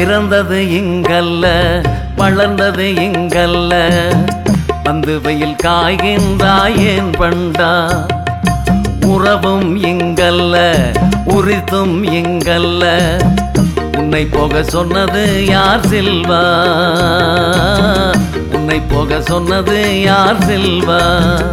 பிறந்தது இங்கல்ல வளர்ந்தது இங்கல்ல வந்து வெயில் காய்கின்றாய் ஏன் பண்டா உறவும் இங்கல்ல உரித்தும் இங்கல்ல உன்னை போக சொன்னது யார் செல்வா உன்னை போக சொன்னது யார் செல்வா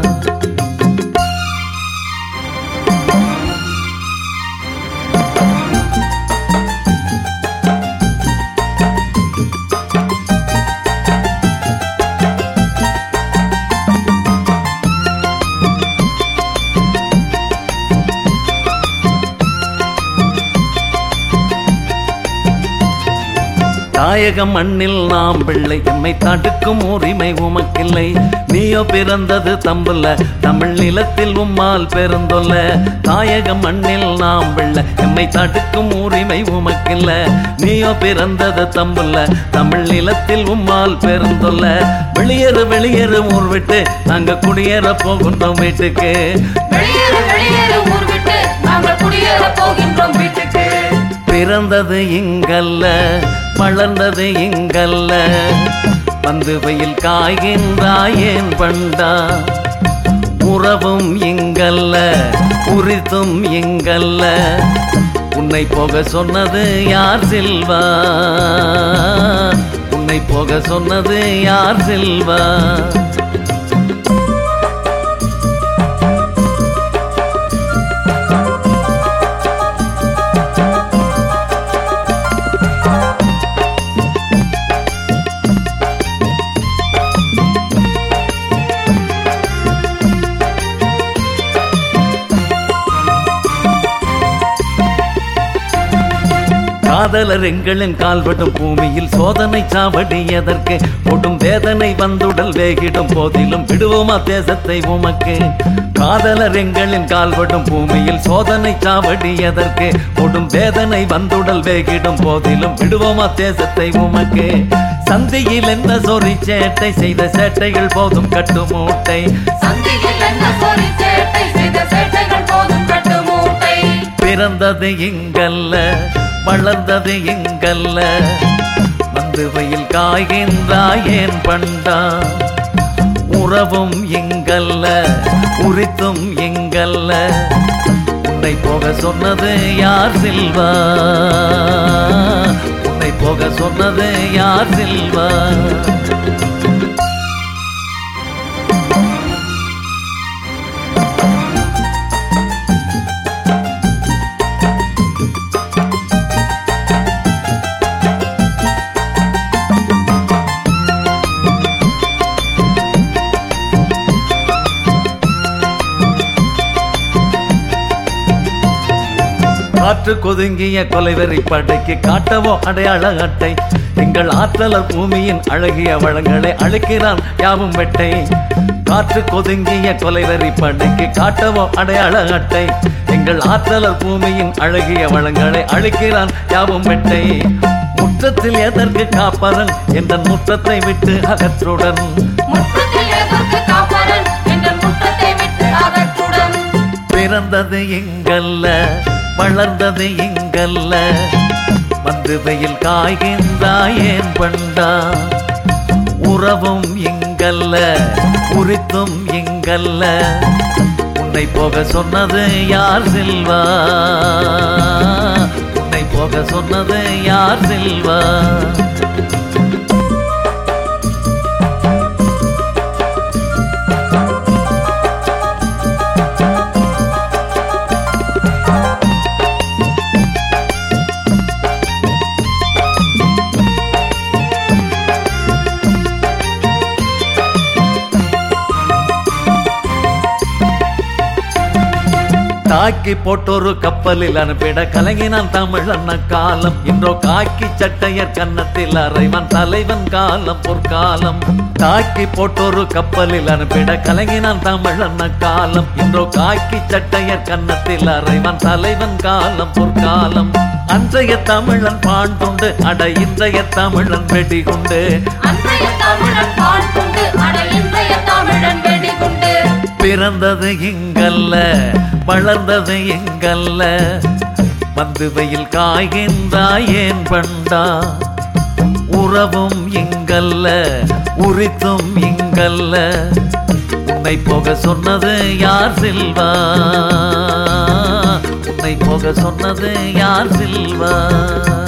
தாயக மண்ணில் நாம் பிள்ளை எம்மை தடுக்கும் உரிமை உமக்கில்லை நீயோ பிறந்தது தம்புல தமிழ் நிலத்தில் உம்மால் பெருந்தொல்ல தாயக மண்ணில் நாம் பிள்ளை எம்மை தடுக்கும் உரிமை உமக்கில்ல நீயோ பிறந்தது தம்புல தமிழ் நிலத்தில் உம்மால் பெருந்தொல்ல வெளியேறு வெளியேறு ஊர் விட்டு நாங்க குடியேற போகின்றோம் வீட்டுக்கு வெளியேறு வெளியேறு ஊர் விட்டு நாங்கள் குடியேற போகின்றோம் வீட்டுக்கு பிறந்தது இங்கல்ல வளர்ந்தது இங்கல்ல வந்து வெயில் காய்கின்றாய் ஏன் பண்டா உறவும் இங்கல்ல உரித்தும் இங்கல்ல உன்னை போக சொன்னது யார் செல்வா உன்னை போக சொன்னது யார் செல்வா காதலர் எங்களின் கால்படும் பூமியில் சோதனை சாவடி எதற்கு கொடும் வேதனை வந்துடல் வேகிடும் போதிலும் விடுவோமா தேசத்தை உமக்கு காதலர் எங்களின் கால்படும் பூமியில் சோதனை சாவடி எதற்கு கொடும் வேதனை வந்துடல் வேகிடும் போதிலும் விடுவோமா தேசத்தை உமக்கு சந்தியில் என்ன சொறி சேட்டை செய்த சேட்டைகள் போதும் கட்டு மூட்டை சந்தியில் என்ன சொல்லி சேட்டை செய்த சேட்டைகள் போதும் கட்டு மூட்டை பிறந்தது இங்கல்ல வளர்ந்தது இங்கல்ல வந்து வெயில் காய்கின்றாய் ஏன் பண்டா உறவும் இங்கல்ல உரித்தும் இங்கல்ல உன்னை போக சொன்னது யார் செல்வா உன்னை போக சொன்னது யார் செல்வா காற்று கொதுங்கிய கொலைவெறி படைக்கு காட்டவோ அடையாள அட்டை எங்கள் ஆற்றலர் பூமியின் அழகிய வளங்களை அழைக்கிறான் யாவும் வெட்டை காற்று கொதுங்கிய கொலைவெறி படைக்கு காட்டவோ அடையாள அட்டை எங்கள் ஆற்றலர் பூமியின் அழகிய வளங்களை அழைக்கிறான் யாவும் வெட்டை முற்றத்தில் எதற்கு காப்பரன் என்ற முற்றத்தை விட்டு அகற்றுடன் முற்றத்தில் எதற்கு காப்பரன் எங்கள் முற்றத்தை விட்டு அகற்றுடன் பிறந்தது இங்கல்ல வளர்ந்தது இங்கல்ல வந்து வெயில் காய்கின்றாய் ஏன் பண்டா உறவும் இங்கல்ல உரித்தும் இங்கல்ல உன்னை போக சொன்னது யார் செல்வா உன்னை போக சொன்னது யார் செல்வா தாக்கி போட்டொரு கப்பலில் அனுப்பிட கலங்கினான் தமிழ் அண்ண காலம் இன்றோ காக்கி சட்டையர் கன்னத்தில் அறைவன் தலைவன் காலம் பொற்காலம் தாக்கி போட்டொரு கப்பலில் அனுப்பிட கலங்கினான் தமிழ் அண்ண காலம் இன்றோ காக்கி சட்டையர் கன்னத்தில் அறைவன் தலைவன் காலம் பொற்காலம் அன்றைய தமிழன் பாண்டுண்டு அட இன்றைய தமிழன் வெடிகுண்டு அன்றைய தமிழன் பால் கொண்டு அட இன்றைய தமிழன் வெடிகுண்டு பிறந்தது இங்கல்ல வளர்ந்தது இங்கல்ல வந்து வெயில் காய்கின்றாய் ஏன் பண்டா உறவும் இங்கல்ல உரித்தும் இங்கல்ல உன்னை போக சொன்னது யார் செல்வா உன்னை போக சொன்னது யார் செல்வா